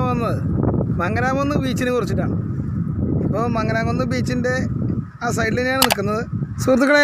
വന്നത് മംഗലാകുന്ന് ബീച്ചിനെ കുറിച്ചിട്ടാണ് ഇപ്പോൾ മംഗലാകുന്ന് ബീച്ചിൻ്റെ ആ സൈഡിൽ തന്നെയാണ് നിൽക്കുന്നത് സുഹൃത്തുക്കളെ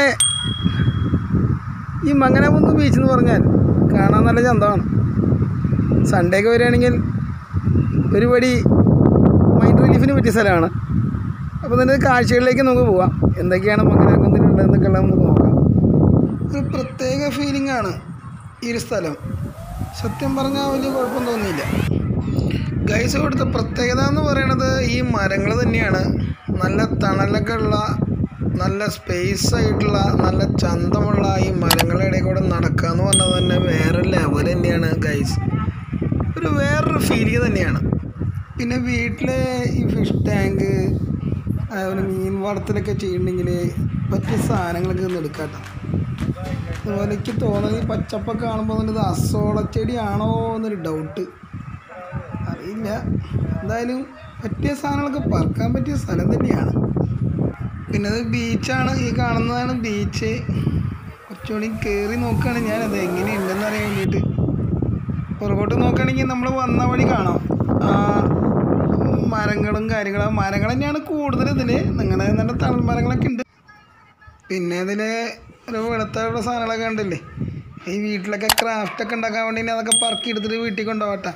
ഈ മംഗലാകുന്ന് ബീച്ച് എന്ന് പറഞ്ഞാൽ കാണാൻ നല്ല ചന്തമാണ് സൺഡേ ഒക്കെ വരികയാണെങ്കിൽ ഒരുപടി മൈൻഡ് റിലീഫിന് പറ്റിയ സ്ഥലമാണ് അപ്പോൾ ഇതിൻ്റെ കാഴ്ചകളിലേക്ക് നമുക്ക് പോവാം എന്തൊക്കെയാണ് മംഗലാകുന്നതിലുള്ളതെന്നൊക്കെ ഉള്ളത് നമുക്ക് നോക്കാം ഒരു പ്രത്യേക ഫീലിംഗ് ആണ് ഈ ഒരു സ്ഥലം സത്യം പറഞ്ഞാൽ വലിയ കുഴപ്പം തോന്നിയില്ല ഗൈസ് ഇവിടുത്തെ പ്രത്യേകത എന്ന് പറയുന്നത് ഈ മരങ്ങൾ തന്നെയാണ് നല്ല തണലൊക്കെ ഉള്ള നല്ല സ്പേസ് ആയിട്ടുള്ള നല്ല ചന്തമുള്ള ഈ മരങ്ങളുടെ ഇടയിൽ കൂടെ നടക്കുക എന്ന് പറഞ്ഞാൽ തന്നെ വേറെ ലെവൽ തന്നെയാണ് ഗൈസ് ഒരു വേറൊരു ഫീലിംഗ് തന്നെയാണ് പിന്നെ വീട്ടിലെ ഈ ഫിഷ് ടാങ്ക് അതുപോലെ മീൻ വളർത്തലൊക്കെ ചെയ്യണമെങ്കിൽ പറ്റിയ സാധനങ്ങളൊക്കെ ഒന്ന് എടുക്കാട്ടോ അതുപോലെ എനിക്ക് തോന്നുന്നത് ഈ പച്ചപ്പൊക്കെ കാണുമ്പോൾ തന്നെ ഇത് അസോളച്ചെടിയാണോ എന്നൊരു ഡൗട്ട് അറിയില്ല എന്തായാലും പറ്റിയ സാധനങ്ങളൊക്കെ പറക്കാൻ പറ്റിയ സ്ഥലം തന്നെയാണ് പിന്നെ അത് ബീച്ചാണ് ഈ കാണുന്നതാണ് ബീച്ച് കുറച്ചുകൂടി കയറി നോക്കുകയാണ് ഞാനത് എങ്ങനെയുണ്ടെന്ന് അറിയാൻ വേണ്ടിയിട്ട് പുറകോട്ട് നോക്കുകയാണെങ്കിൽ നമ്മൾ വന്ന വഴി കാണാം ആ, മരങ്ങളും കാര്യങ്ങളും മരങ്ങൾ തന്നെയാണ് കൂടുതൽ ഇതിൽ നിങ്ങളുടെ നല്ല തണൽ മരങ്ങളൊക്കെ ഉണ്ട് പിന്നെ ഇതിൽ ഒരു വെളുത്തുള്ള സാധനങ്ങളൊക്കെ ഉണ്ടല്ലേ ഈ വീട്ടിലൊക്കെ ക്രാഫ്റ്റ് ഒക്കെ ഉണ്ടാക്കാൻ വേണ്ടി അതൊക്കെ പറക്കി എടുത്തിട്ട് വീട്ടിൽ കൊണ്ടുപോകട്ടെ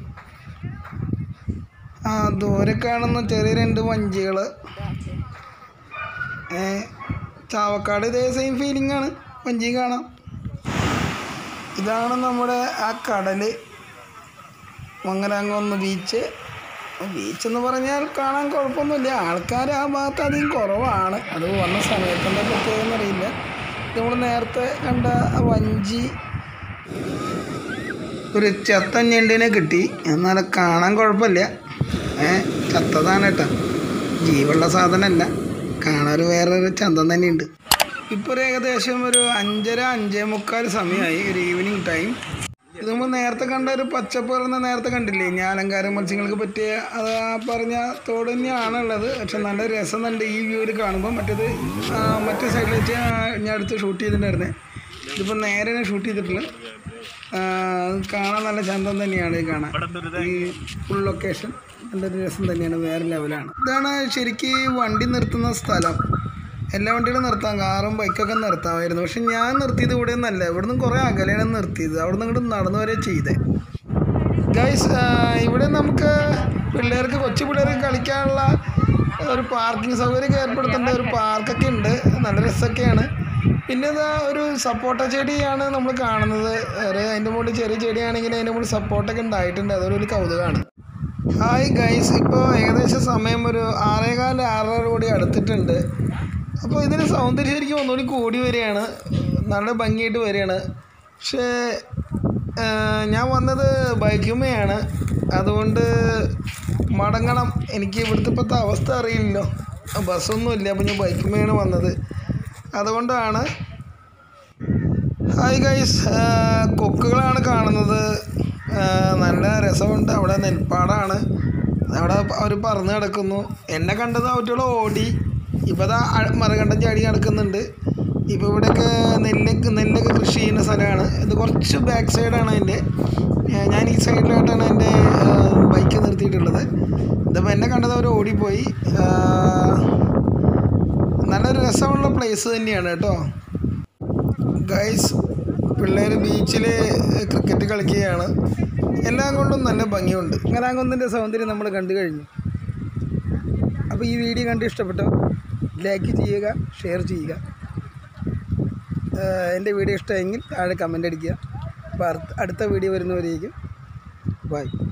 ആ ദൂരെ കാണുന്ന ചെറിയ രണ്ട് വഞ്ചികൾ ഏ ചാവക്കാട് ഇതേ സെയിം ഫീലിംഗ് ആണ് വഞ്ചി കാണാം ഇതാണ് നമ്മുടെ ആ കടൽ മംഗലാംകുന്ന് ബീച്ച് ബീച്ച് എന്ന് പറഞ്ഞാൽ കാണാൻ കുഴപ്പമൊന്നുമില്ല ആൾക്കാർ ആ ഭാഗത്ത് അധികം കുറവാണ് അത് വന്ന സമയത്തിൻ്റെ പ്രത്യേകം അറിയില്ല നമ്മൾ നേരത്തെ കണ്ട ആ വഞ്ചി ഒരു ചത്ത ഞണ്ടിനെ കിട്ടി എന്നാൽ കാണാൻ കുഴപ്പമില്ല ഏ ചത്തതാണ് കേട്ടോ ജീവുള്ള സാധനമല്ല കാണാൻ ഒരു വേറൊരു ചന്തം തന്നെയുണ്ട് ഇപ്പോൾ ഒരു ഏകദേശം ഒരു അഞ്ചര അഞ്ചേ മുക്കാൽ സമയമായി ഒരു ഈവനിങ് ടൈം ഇത് നമ്മൾ നേരത്തെ കണ്ട ഒരു പച്ചപ്പ് പറഞ്ഞ നേരത്തെ കണ്ടില്ലേ ഈ അലങ്കാര മത്സ്യങ്ങൾക്ക് പറ്റിയ അത് ആ പറഞ്ഞ തോട് തന്നെയാണുള്ളത് പക്ഷെ നല്ല രസം ഉണ്ട് ഈ വ്യൂവിൽ കാണുമ്പോൾ മറ്റേത് ആ, മറ്റേ സൈഡിൽ വെച്ച് ആ, ഞാൻ അടുത്ത് ഷൂട്ട് ചെയ്തിട്ടുണ്ടായിരുന്നേ ഇതിപ്പോൾ നേരെ ഷൂട്ട് ചെയ്തിട്ടില്ല ആ, അത് കാണാൻ നല്ല ചന്തം തന്നെയാണ് ഈ കാണാൻ ഈ ഫുൾ ലൊക്കേഷൻ നല്ലൊരു രസം തന്നെയാണ് വേറെ ലെവലാണ് ഇതാണ് ശരിക്കും ഈ വണ്ടി നിർത്തുന്ന സ്ഥലം എല്ലാ വണ്ടികളും നിർത്താം കാറും ബൈക്കൊക്കെ നിർത്താമായിരുന്നു പക്ഷെ ഞാൻ നിർത്തിയത് ഇവിടെ ഒന്നല്ല ഇവിടെ നിന്ന് കുറേ അകലെയാണ് നിർത്തിയത് അവിടെ നിന്ന് ഇങ്ങോട്ട് നടന്നു വരെ ചെയ്തേ ഗൈസ് ഇവിടെ നമുക്ക് പിള്ളേർക്ക് കൊച്ചു പിള്ളേർക്ക് കളിക്കാനുള്ള ഒരു പാർക്കിംഗ് സൗകര്യമൊക്കെ ഏർപ്പെടുത്തേണ്ട ഒരു പാർക്കൊക്കെ ഉണ്ട് നല്ല രസമൊക്കെയാണ് പിന്നെ ഇതാ ഒരു സപ്പോട്ട ചെടിയാണ് നമ്മൾ കാണുന്നത് ഒരു അതിൻ്റെ മുകളിൽ ചെറിയ ചെടിയാണെങ്കിൽ അതിൻ്റെ മുകളിൽ സപ്പോർട്ടൊക്കെ ഉണ്ടായിട്ടുണ്ട് അതൊരു വലിയ കൗതുകമാണ് ഹായ് ഗൈസ് ഇപ്പോൾ ഏകദേശം സമയം ഒരു ആറേകാല് ആറര കൂടി അടുത്തിട്ടുണ്ട് അപ്പോൾ ഇതിന് സൗന്ദര്യം ശരിക്കും ഒന്നുകൂടി കൂടി വരികയാണ് നല്ല ഭംഗിയായിട്ട് വരികയാണ് പക്ഷേ ആ, ഞാൻ വന്നത് ബൈക്കുമയാണ് അതുകൊണ്ട് മടങ്ങണം എനിക്ക് ഇവിടുത്തെ ഇപ്പോഴത്തെ അവസ്ഥ അറിയില്ലല്ലോ ബസ്സൊന്നുമില്ല അപ്പോൾ ഞാൻ ബൈക്കുമയാണ് വന്നത് അതുകൊണ്ടാണ് ഹായ് ഗൈസ് കൊക്കുകളാണ് കാണുന്നത് ആ, നല്ല രസമുണ്ട് അവിടെ നെൽപ്പാടാണ് അവിടെ അവർ പറന്ന് കിടക്കുന്നു എന്നെ കണ്ടത് അവറ്റുകൾ ഓടി ഇപ്പോൾ അതാ മരകണ്ടം ചാടി നടക്കുന്നുണ്ട് ഇപ്പോൾ ഇവിടെയൊക്കെ നെല്ലൊക്കെ നെല്ലൊക്കെ കൃഷി ചെയ്യുന്ന സ്ഥലമാണ് ഇത് കുറച്ച് ബാക്ക് സൈഡാണ് അതിൻ്റെ ഏ, ഞാൻ ഈ സൈഡിലായിട്ടാണ് എൻ്റെ ബൈക്ക് നിർത്തിയിട്ടുള്ളത് ഇതിപ്പോൾ എന്നെ കണ്ടത് അവർ ഓടിപ്പോയി ആ, നല്ലൊരു രസമുള്ള പ്ലേസ് തന്നെയാണ് കേട്ടോ ഗൈസ് പിള്ളേർ ബീച്ചിൽ ക്രിക്കറ്റ് കളിക്കുകയാണ് എല്ലാം കൊണ്ടും നല്ല ഭംഗിയുണ്ട് ഇങ്ങനാങ്കുന്നിൻ്റെ സൗന്ദര്യം നമ്മൾ കണ്ടു കഴിഞ്ഞു അപ്പോൾ ഈ വീഡിയോ കണ്ട് ഇഷ്ടപ്പെട്ടോ ലൈക്ക് ചെയ്യുക ഷെയർ ചെയ്യുക ആഹ് എൻ്റെ വീഡിയോ ഇഷ്ടമെങ്കിൽ താഴെ കമൻ്റ് അടിക്കുക അപ്പോൾ അടുത്ത- അടുത്ത വീഡിയോ വരുന്നവരേക്കും ബൈ